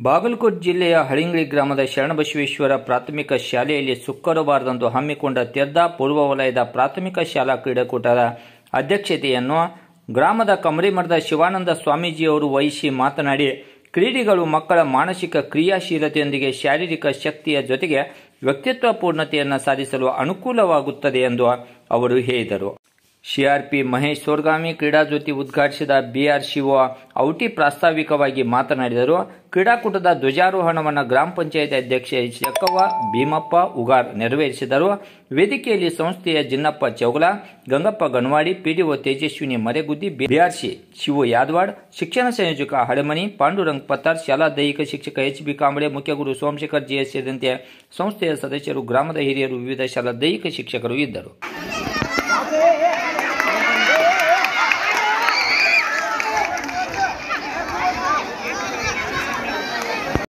ಬಾಗಲಕೋಟೆ ಜಿಲ್ಲೆಯ ಹಳಿಂಗ್ಳಿ ಗ್ರಾಮದ ಶರಣಬಸವೇಶ್ವರ ಪ್ರಾಥಮಿಕ ಶಾಲೆಯಲ್ಲಿ ಶುಕ್ರವಾರದಂದು ಹಮ್ಮಿಕೊಂಡ ತೆರ್ದ ಪೂರ್ವ ವಲಯದ ಪ್ರಾಥಮಿಕ ಶಾಲಾ ಕ್ರೀಡಾಕೂಟದ ಅಧ್ಯಕ್ಷತೆಯನ್ನು ಗ್ರಾಮದ ಕಮರಿಮಠದ ಶಿವಾನಂದ ಸ್ವಾಮೀಜಿಯವರು ವಹಿಸಿ ಮಾತನಾಡಿ ಕ್ರೀಡೆಗಳು ಮಕ್ಕಳ ಮಾನಸಿಕ ಕ್ರಿಯಾಶೀಲತೆಯೊಂದಿಗೆ ಶಾರೀರಿಕ ಶಕ್ತಿಯ ಜೊತೆಗೆ ವ್ಯಕ್ತಿತ್ವ ಪೂರ್ಣತೆಯನ್ನು ಸಾಧಿಸಲು ಅನುಕೂಲವಾಗುತ್ತದೆ ಎಂದು ಅವರು ಹೇಳಿದರು ಸಿಆರ್ಪಿ ಮಹೇಶ್ ಸೋರ್ಗಾಮಿ ಕ್ರೀಡಾಜ್ಯೋತಿ ಉದ್ಘಾಟಿಸಿದ ಬಿಆರ್ ಶಿವ ಔಟಿ ಪ್ರಾಸ್ತಾವಿಕವಾಗಿ ಮಾತನಾಡಿದರು ಕ್ರೀಡಾಕೂಟದ ಧ್ವಜಾರೋಹಣವನ್ನು ಗ್ರಾಮ ಪಂಚಾಯತ್ ಅಧ್ಯಕ್ಷೆ ಚಕ್ಕವ್ವ ಭೀಮಪ್ಪ ಉಗಾರ್ ನೆರವೇರಿಸಿದರು ವೇದಿಕೆಯಲ್ಲಿ ಸಂಸ್ಥೆಯ ಜಿನ್ನಪ್ಪ ಚೌಗಲ ಗಂಗಪ್ಪ ಗನ್ವಾಡಿ ಪಿಡಿಒ ತೇಜಸ್ವಿನಿ ಮರೆಗುದ್ದಿ ಬಿಆರ್ಸಿ ಶಿವು ಯಾದವಾಡ್ ಶಿಕ್ಷಣ ಸಂಯೋಜಕ ಹಳೆಮನಿ ಪಾಂಡುರಂಗ್ ಪತ್ತಾರ್ ಶಾಲಾ ದೈಹಿಕ ಶಿಕ್ಷಕ ಎಚ್ ಬಿ ಕಾಂಬಳೆ ಮುಖ್ಯಗುರು ಸೋಮಶೇಖರ್ ಜಿಎಸ್ ಸೇರಿದಂತೆ ಸಂಸ್ಥೆಯ ಸದಸ್ಯರು ಗ್ರಾಮದ ಹಿರಿಯರು ವಿವಿಧ ಶಾಲಾ ದೈಹಿಕ ಶಿಕ್ಷಕರು ಇದ್ದರು